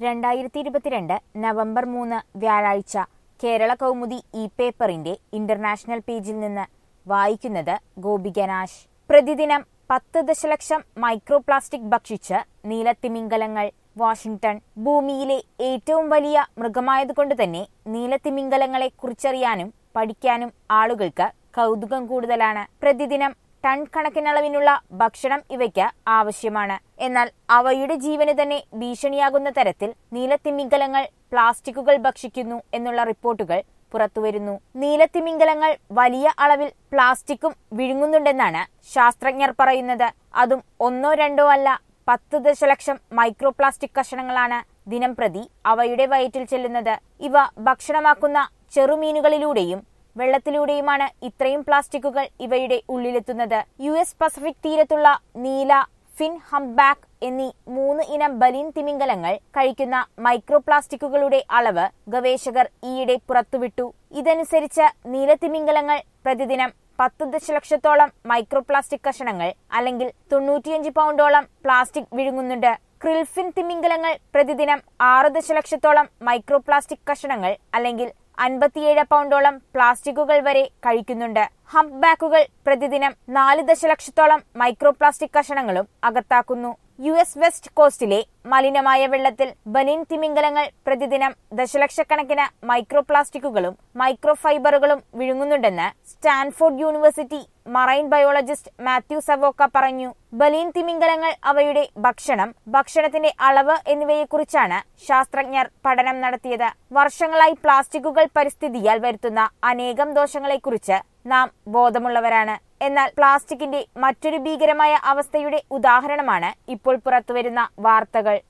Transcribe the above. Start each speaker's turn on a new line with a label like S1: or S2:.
S1: രണ്ടായിരത്തി ഇരുപത്തിരണ്ട് നവംബർ മൂന്ന് വ്യാഴാഴ്ച കേരള കൗമുദി ഇ പേപ്പറിന്റെ ഇന്റർനാഷണൽ പേജിൽ നിന്ന് വായിക്കുന്നത് ഗോപികനാശ് പ്രതിദിനം പത്ത് ദശലക്ഷം മൈക്രോ പ്ലാസ്റ്റിക് ഭക്ഷിച്ച് നീലത്തിമിംഗലങ്ങൾ വാഷിംഗ്ടൺ ഭൂമിയിലെ ഏറ്റവും വലിയ മൃഗമായതുകൊണ്ട് തന്നെ നീലത്തിമിംഗലങ്ങളെ കുറിച്ചറിയാനും പഠിക്കാനും ആളുകൾക്ക് കൗതുകം കൂടുതലാണ് പ്രതിദിനം ടൺ കണക്കിനളവിനുള്ള ഭക്ഷണം ഇവയ്ക്ക് ആവശ്യമാണ് എന്നാൽ അവയുടെ ജീവന് തന്നെ ഭീഷണിയാകുന്ന തരത്തിൽ നീലത്തിമിംഗലങ്ങൾ പ്ലാസ്റ്റിക്കുകൾ ഭക്ഷിക്കുന്നു എന്നുള്ള റിപ്പോർട്ടുകൾ പുറത്തുവരുന്നു നീലത്തിമിംഗലങ്ങൾ വലിയ അളവിൽ പ്ലാസ്റ്റിക്കും വിഴുങ്ങുന്നുണ്ടെന്നാണ് ശാസ്ത്രജ്ഞർ പറയുന്നത് അതും ഒന്നോ രണ്ടോ അല്ല പത്ത് ദശലക്ഷം മൈക്രോ പ്ലാസ്റ്റിക് കഷണങ്ങളാണ് ദിനം പ്രതി അവയുടെ വയറ്റിൽ ചെല്ലുന്നത് ഇവ ഭക്ഷണമാക്കുന്ന ചെറുമീനുകളിലൂടെയും വെള്ളത്തിലൂടെയുമാണ് ഇത്രയും പ്ലാസ്റ്റിക്കുകൾ ഇവയുടെ ഉള്ളിലെത്തുന്നത് യു എസ് പസഫിക് തീരത്തുള്ള നീല ഫിൻ ഹംബാക്ക് എന്നീ മൂന്ന് ഇനം ബലീൻ തിമിംഗലങ്ങൾ കഴിക്കുന്ന മൈക്രോ പ്ലാസ്റ്റിക്കുകളുടെ അളവ് ഗവേഷകർ ഈയിടെ പുറത്തുവിട്ടു ഇതനുസരിച്ച് നീലത്തിമിംഗലങ്ങൾ പ്രതിദിനം പത്ത് ദശലക്ഷത്തോളം മൈക്രോ പ്ലാസ്റ്റിക് കഷണങ്ങൾ അല്ലെങ്കിൽ തൊണ്ണൂറ്റിയഞ്ച് പൗണ്ടോളം പ്ലാസ്റ്റിക് വിഴുങ്ങുന്നുണ്ട് ക്രിൽഫിൻ തിമിംഗലങ്ങൾ പ്രതിദിനം ആറ് ദശലക്ഷത്തോളം മൈക്രോ പ്ലാസ്റ്റിക് കഷണങ്ങൾ അല്ലെങ്കിൽ അൻപത്തിയേഴ് പൗണ്ടോളം പ്ലാസ്റ്റിക്കുകൾ വരെ കഴിക്കുന്നുണ്ട് ഹംപ് ബാക്കുകൾ പ്രതിദിനം നാല് ദശലക്ഷത്തോളം മൈക്രോ പ്ലാസ്റ്റിക് കഷണങ്ങളും അകത്താക്കുന്നു യു എസ് വെസ്റ്റ് കോസ്റ്റിലെ മലിനമായ വെള്ളത്തിൽ ബലീൻ തിമിംഗലങ്ങൾ പ്രതിദിനം ദശലക്ഷക്കണക്കിന് മൈക്രോ പ്ലാസ്റ്റിക്കുകളും മൈക്രോ ഫൈബറുകളും വിഴുങ്ങുന്നുണ്ടെന്ന് Stanford university marine biologist Matthew Savoca പറഞ്ഞു ബലീൻ തിമിംഗലങ്ങൾ അവയുടെ ഭക്ഷണം ഭക്ഷണത്തിന്റെ അളവ് എന്നിവയെക്കുറിച്ചാണ് ശാസ്ത്രജ്ഞർ പഠനം നടത്തിയത് വർഷങ്ങളായി പ്ലാസ്റ്റിക്കുകൾ പരിസ്ഥിതിയാൽ വരുത്തുന്ന അനേകം ദോഷങ്ങളെക്കുറിച്ച് നാം ബോധമുള്ളവരാണ് എന്നാൽ പ്ലാസ്റ്റിക്കിന്റെ മറ്റൊരു ഭീകരമായ അവസ്ഥയുടെ ഉദാഹരണമാണ് ഇപ്പോൾ പുറത്തുവരുന്ന വാർത്തകൾ